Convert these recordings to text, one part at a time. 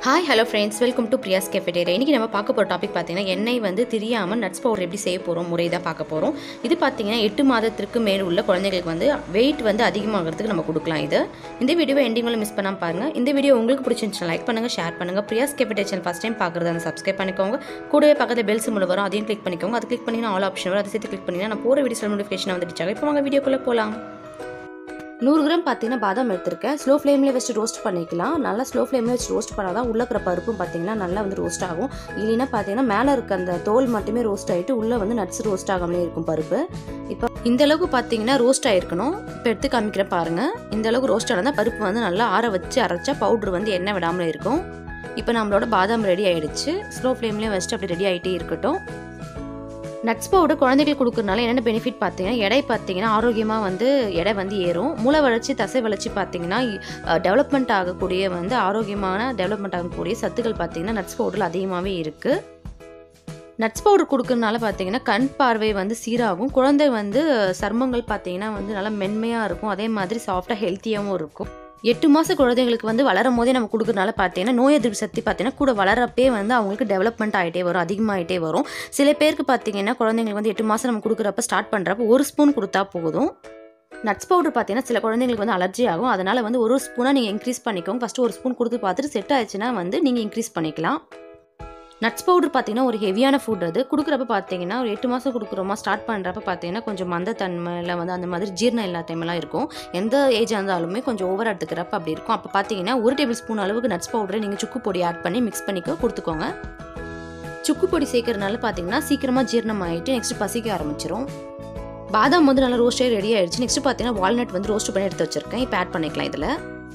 hi hello friends welcome to Priya's cafeteria இன்றைக்கி நம்ம பார்க்க போகிற டாபிக் பார்த்தீங்கன்னா எண்ணெய் வந்து தெரியாமல் நட்ஸ் பவுடர் எப்படி செய்ய போகிறோம் முறை தான் பார்க்க போகிறோம் இது பார்த்தீங்கன்னா எட்டு மாதத்திற்கு மேல் உள்ள குழந்தைகளுக்கு வந்து வெயிட் வந்து அதிகமாகிறதுக்கு நம்ம கொடுக்கலாம் இது இந்த வீடியோவை எண்டிங்கில் மிஸ் பண்ணாமல் பாருங்கள் இந்த வீடியோ உங்களுக்கு பிடிச்சிருந்துச்சுன்னா லைக் பண்ணுங்கள் ஷேர் பண்ணுங்கள் Priya's cafe channel first time பார்க்குறது அந்த சப்ஸ்கிரைப் பண்ணிக்கோங்க கூடவே பக்கத்தில் பெல் சிம்பிள் வரும் அதையும் கிளிக் பண்ணிக்கோங்க அது கிளிக் பண்ணிங்கன்னா ஆல் ஆப்ஷன் வரும் அதை சேர்த்து கிளிக் பண்ணிங்கன்னா நான் போகிற வீடியோ நோட்டிஃபிகேஷன் வந்துடுச்சாங்க இப்போ வாங்க வீடியோக்குள்ளே போகலாம் நூறு கிராம் பார்த்தீங்கன்னா பாதாம் எடுத்திருக்கேன் ஸ்லோ ஃப்ளேம்லேயே வச்சு ரோஸ்ட் பண்ணிக்கலாம் நல்லா ஸ்லோ ஃப்ளேம்லேயே வச்சு ரோஸ்ட் பண்ணால் தான் உள்ள இருக்கிற பருப்பும் பார்த்தீங்கன்னா நல்லா வந்து ரோஸ்ட் ஆகும் இல்லைன்னா பார்த்தீங்கன்னா மேலே இருக்க அந்த தோல் மட்டுமே ரோஸ்ட் ஆகிட்டு உள்ளே வந்து நட்ஸ் ரோஸ்ட் ஆகாமலே இருக்கும் பருப்பு இப்போ இந்த அளவுக்கு பார்த்தீங்கன்னா ரோஸ்ட் ஆகிருக்கணும் இப்போ எடுத்து காமிக்கிறேன் பாருங்கள் இந்த அளவுக்கு ரோஸ்ட் ஆனால் பருப்பு வந்து நல்லா ஆற வச்சு அரைச்சா பவுட்ரு வந்து எண்ணெய் விடாமல் இருக்கும் இப்போ நம்மளோட பாதாம் ரெடி ஆகிடுச்சு ஸ்லோ ஃப்ளேம்லேயே வச்சுட்டு அப்படி ரெடி ஆகிட்டே இருக்கட்டும் நட்ஸ் பவுடர் குழந்தைகளுக்கு கொடுக்கறனால என்னென்ன பெனிஃபிட் பார்த்தீங்கன்னா எடை பார்த்தீங்கன்னா ஆரோக்கியமாக வந்து எடை வந்து ஏறும் மூளை வளர்ச்சி தசை வளர்ச்சி பார்த்தீங்கன்னா டெவலப்மெண்ட் ஆகக்கூடிய வந்து ஆரோக்கியமான டெவலப்மெண்ட் ஆகக்கூடிய சத்துக்கள் பார்த்தீங்கன்னா நட்ஸ் பவுடரில் அதிகமாகவே இருக்குது நட்ஸ் பவுடர் கொடுக்கறனால பார்த்தீங்கன்னா கண் பார்வை வந்து சீராகும் குழந்தை வந்து சர்மங்கள் பார்த்தீங்கன்னா வந்து நல்லா மென்மையாக இருக்கும் அதே மாதிரி சாஃப்டாக ஹெல்த்தியாகவும் இருக்கும் எட்டு மாத குழந்தைங்களுக்கு வந்து வளரும் போதே நம்ம கொடுக்குறனால பார்த்தீங்கன்னா நோய் எதிர்ப்பு சக்தி பார்த்தீங்கன்னா கூட வளரப்பே வந்து அவங்களுக்கு டெவலப்மெண்ட் ஆகிட்டே வரும் அதிகமாகிட்டே வரும் சில பேருக்கு பார்த்தீங்கன்னா குழந்தைங்களுக்கு வந்து எட்டு மாதம் நம்ம கொடுக்குறப்ப ஸ்டார்ட் பண்ணுறப்ப ஒரு ஸ்பூன் கொடுத்தா போதும் நட்ஸ் பவுடர் பார்த்தீங்கன்னா சில குழந்தைங்களுக்கு வந்து அலர்ஜி ஆகும் அதனால் வந்து ஒரு ஸ்பூனாக நீங்கள் இன்க்ரீஸ் பண்ணிக்கோங்க ஃபஸ்ட்டு ஒரு ஸ்பூன் கொடுத்து பார்த்துட்டு செட் ஆயிடுச்சுன்னா வந்து நீங்கள் இன்க்ரீஸ் பண்ணிக்கலாம் நட்ஸ் பவுடர் பார்த்தீங்கன்னா ஒரு ஹெவியான ஃபுட் அது கொடுக்குறப்ப பார்த்தீங்கன்னா ஒரு எட்டு மாதம் கொடுக்குறோமா ஸ்டார்ட் பண்ணுறப்ப பார்த்தீங்கன்னா கொஞ்சம் மந்தத்தன்மையில் வந்து அந்த மாதிரி ஜீரணம் இல்லாத டைம்லாம் இருக்கும் எந்த ஏஜாக இருந்தாலுமே கொஞ்சம் ஓவர் எடுத்துக்கிறப்ப அப்படி இருக்கும் அப்போ பார்த்தீங்கன்னா ஒரு டேபிள் ஸ்பூன் அளவுக்கு நட்ஸ் பவுடரை நீங்கள் சுக்கு பொடி ஆட் பண்ணி மிக்ஸ் பண்ணிக்க கொடுத்துக்கோங்க சுக்கு பொடி சேர்க்கறதுனால பார்த்தீங்கன்னா சீக்கிரமாக ஜீரணம் ஆகிட்டு நெக்ஸ்ட் பசிக்க ஆரம்பிச்சிரும் பாதாம் வந்து நல்லா ரோஸ்டே ரெடி ஆயிடுச்சு நெக்ஸ்ட் பார்த்தீங்கன்னா வால்நட் வந்து ரோஸ்ட் பண்ணி எடுத்து வச்சிருக்கேன் இப்போ ஆட் பண்ணிக்கலாம் இதில்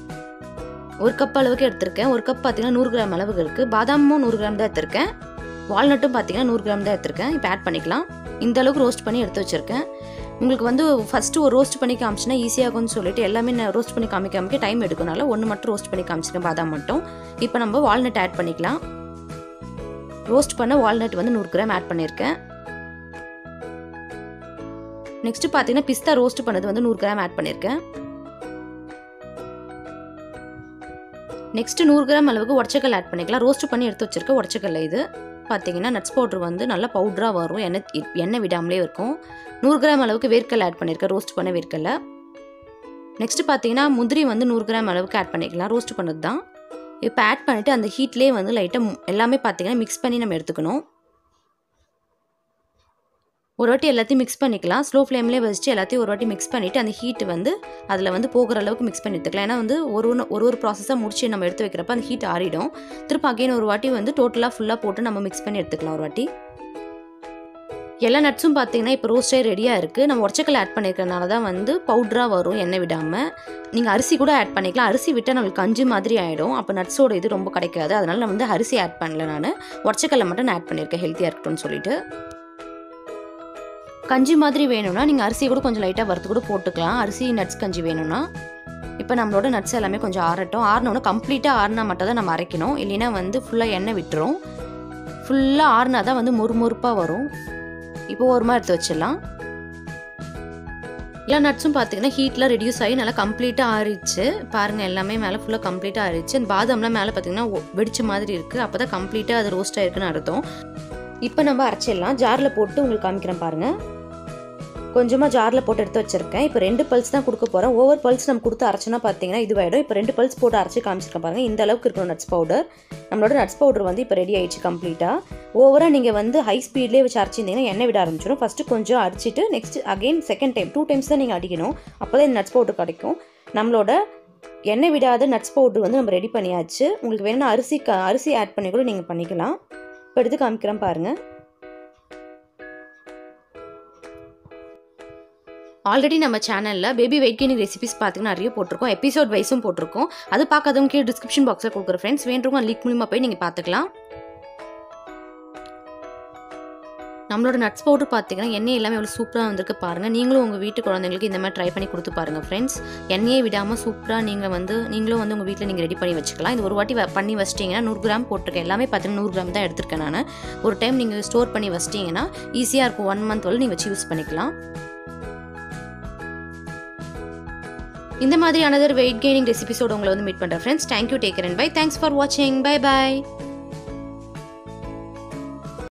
ஒரு கப் அளவுக்கு எடுத்திருக்கேன் ஒரு கப் பார்த்தீங்கன்னா நூறு கிராம் அளவுக்கு இருக்குது பாதாமும் நூறு கிராம் தான் எடுத்திருக்கேன் வால்நட்டும் பார்த்தீங்கன்னா நூறு கிராம் தான் எடுத்திருக்கேன் இப்போ ஆட் பண்ணிக்கலாம் இந்த அளவுக்கு ரோஸ்ட் பண்ணி எடுத்து வச்சுருக்கேன் உங்களுக்கு வந்து ஃபஸ்ட்டு ஒரு ரோஸ்ட் பண்ணி காமிச்சுன்னா ஈஸியாகும்னு சொல்லிட்டு எல்லாமே நான் ரோஸ்ட் பண்ணி காமிக்காமக்கே டைம் எடுக்கனால ஒன்று மட்டும் ரோஸ்ட் பண்ணி காமிச்சிருக்கேன் பாதாம் மட்டும் இப்போ நம்ம வால்நட் ஆட் பண்ணிக்கலாம் ரோஸ்ட் பண்ண வால்நட் வந்து நூறு கிராம் ஆட் பண்ணியிருக்கேன் நெக்ஸ்ட் பார்த்தீங்கன்னா பிஸ்தா ரோஸ்ட் பண்ணது வந்து நூறு கிராம் ஆட் பண்ணியிருக்கேன் நெக்ஸ்ட் நூறு கிராம் அளவுக்கு உடச்சக்கல் ஆட் பண்ணிக்கலாம் ரோஸ்ட் பண்ணி எடுத்து வச்சிருக்க உடச்சக்கல்ல இது பார்த்தீங்கன்னா நட்ஸ் பவுடர் வந்து நல்லா பவுடராக வரும் எண்ணெய் எண்ணெய் விடாமலே இருக்கும் நூறு கிராம் அளவுக்கு வேர்க்கல் ஆட் பண்ணியிருக்கேன் ரோஸ்ட் பண்ண வேர்க்கல்ல நெக்ஸ்ட் பார்த்தீங்கன்னா முந்திரி வந்து நூறு கிராம் அளவுக்கு ஆட் பண்ணிக்கலாம் ரோஸ்ட் பண்ணது தான் இப்போ ஆட் பண்ணிவிட்டு அந்த ஹீட்லேயே வந்து லைட்டாக எல்லாமே பார்த்தீங்கன்னா மிக்ஸ் பண்ணி நம்ம எடுத்துக்கணும் ஒரு வாட்டி எல்லாத்தையும் மிக்ஸ் பண்ணிக்கலாம் ஸ்லோ ஃப்ளேம்லேயே வச்சுட்டு எல்லாத்தையும் ஒரு வாட்டி மிக்ஸ் பண்ணிவிட்டு அந்த ஹீட் வந்து அதில் வந்து போகிற அளவுக்கு மிக்ஸ் பண்ணி எடுத்துக்கலாம் ஏன்னா வந்து ஒரு ஒன்று ஒரு ஒரு ப்ராசஸாக முடிச்சு நம்ம எடுத்து வைக்கிறப்ப அந்த ஹீட் ஆறிடும் திரும்ப அகைன் ஒரு வாட்டி வந்து டோட்டலாக ஃபுல்லாக போட்டு நம்ம மிக்ஸ் பண்ணி எடுத்துக்கலாம் ஒரு வாட்டி எல்லா நட்ஸும் பார்த்தீங்கன்னா இப்போ ரோஸ்டே ரெடியாக இருக்குது நம்ம உடச்சக்கல் ஆட் பண்ணியிருக்கனால தான் வந்து பவுட்ராக வரும் எண்ணெய் விடாமல் நீங்கள் அரிசி கூட ஆட் பண்ணிக்கலாம் அரிசி விட்டால் நம்மளுக்கு கஞ்சி மாதிரி ஆகிடும் அப்போ நட்ஸோட இது ரொம்ப கிடைக்காது அதனால் நான் வந்து அரிசி ஆட் பண்ணல நான் உடச்சக்கல்ல மட்டும் நான் ஆட் பண்ணியிருக்கேன் ஹெல்த்தியாக இருக்கட்டும்னு சொல்லிட்டு கஞ்சி மாதிரி வேணும்னா நீங்கள் அரிசி கூட கொஞ்சம் லைட்டாக வறுத்து கூட போட்டுக்கலாம் அரிசி நட்ஸ் கஞ்சி வேணும்னா இப்போ நம்மளோட நட்ஸ் எல்லாமே கொஞ்சம் ஆறட்டும் ஆறினோன்னா கம்ப்ளீட்டாக ஆறினா மட்டும் தான் நம்ம அரைக்கணும் இல்லைன்னா வந்து ஃபுல்லாக எண்ணெய் விட்டுரும் ஃபுல்லாக ஆறினா தான் வந்து முறுமுறுப்பாக வரும் இப்போ ஒரு மாதிரி எடுத்து வச்சிடலாம் எல்லா நட்ஸும் பார்த்தீங்கன்னா ஹீட்லாம் ரெடியூஸ் ஆகி நல்லா கம்ப்ளீட்டாக ஆறிச்சு பாருங்கள் எல்லாமே மேலே ஃபுல்லாக கம்ப்ளீட்டாக ஆறிச்சு அந்த பாதாம்லாம் மேலே பார்த்தீங்கன்னா வெடிச்ச மாதிரி இருக்குது அப்போ தான் கம்ப்ளீட்டாக அது ரோஸ்ட் ஆயிருக்குன்னு அர்த்தம் இப்போ நம்ம அரைச்சிடலாம் ஜாரில் போட்டு உங்களுக்கு காமிக்கிறேன் பாருங்கள் கொஞ்சமாக ஜாரில் போட்டு எடுத்து வச்சிருக்கேன் இப்போ ரெண்டு பல்ஸ் தான் கொடுக்க போகிறேன் ஓவர் பல்ஸ் நம்ம கொடுத்து அரைச்சோன்னா பார்த்தீங்கன்னா இதுவாயிடும் இப்போ ரெண்டு பல்ஸ் போட்டு அரைச்சி காமிச்சிருக்கேன் பாருங்கள் இந்த அளவுக்கு இருக்கணும் நட்ஸ் பவுடர் நம்மளோட நட்ஸ் பவுடர் வந்து இப்போ ரெடி ஆயிடுச்சு கம்ப்ளீட்டாக ஓவராக நீங்கள் வந்து ஹை ஸ்பீட்லேயே வச்சு அரைச்சிருந்தீங்கன்னா எண்ணெய் விட ஆரம்பிச்சிடும் ஃபஸ்ட்டு கொஞ்சம் அடிச்சிட்டு next again second time two times தான் நீங்கள் அடிக்கணும் அப்போ தான் இந்த நட்ஸ் பவுடர் கிடைக்கும் நம்மளோட எண்ணெய் விடாத நட்ஸ் பவுடர் வந்து நம்ம ரெடி பண்ணியாச்சு உங்களுக்கு வேணும்னா அரிசி க அரிசி ஆட் பண்ணி கூட நீங்கள் பண்ணிக்கலாம் இப்போ எடுத்து காமிக்கிறேன் பாருங்கள் ஆல்ரெடி நம்ம சேனலில் பேபி வெயிட் கெயினிங் ரெசிபிஸ் பார்த்தீங்கன்னா நிறைய போட்டிருக்கோம் எபிசோட் வைஸும் போட்டிருக்கோம் அது பார்க்காதவங்க கீழே டிஸ்கிரிப்ஷன் பாக்ஸில் கொடுக்குற ஃப்ரெண்ட்ஸ் வேண்டுறவங்க லிங்க் மூலிமா போய் நீங்கள் பார்த்துக்கலாம் நம்மளோட நட்ஸ் பவுடர் பார்த்தீங்கன்னா எண்ணெய் எல்லாமே எவ்வளோ சூப்பராக வந்திருக்கு பாருங்கள் நீங்களும் உங்கள் வீட்டு குழந்தைங்களுக்கு இந்த மாதிரி ட்ரை பண்ணி கொடுத்து பாருங்கள் ஃப்ரெண்ட்ஸ் எண்ணெயை விடாமல் சூப்பராக நீங்கள் வந்து நீங்களும் வந்து உங்கள் வீட்டில் நீங்கள் ரெடி பண்ணி வச்சுக்கலாம் இது ஒரு வாட்டி பண்ணி வச்சிட்டிங்கன்னா நூறு கிராம் போட்டிருக்கேன் எல்லாமே பார்த்தீங்கன்னா நூறு கிராம் தான் எடுத்திருக்கேன் நான் ஒரு டைம் நீங்கள் ஸ்டோர் பண்ணி வச்சிட்டிங்கன்னா ஈஸியாக இருக்கும் ஒன் மந்த் வரை நீங்கள் வச்சு யூஸ் பண்ணிக்கலாம் இந்த மாதிரி அனதர் வெயிட் கெய்னிங் ரெசிபிஸோட உங்களை வந்து மீட் பண்ணுறேன் friends thank you take care and bye thanks for வாட்சிங் பை பை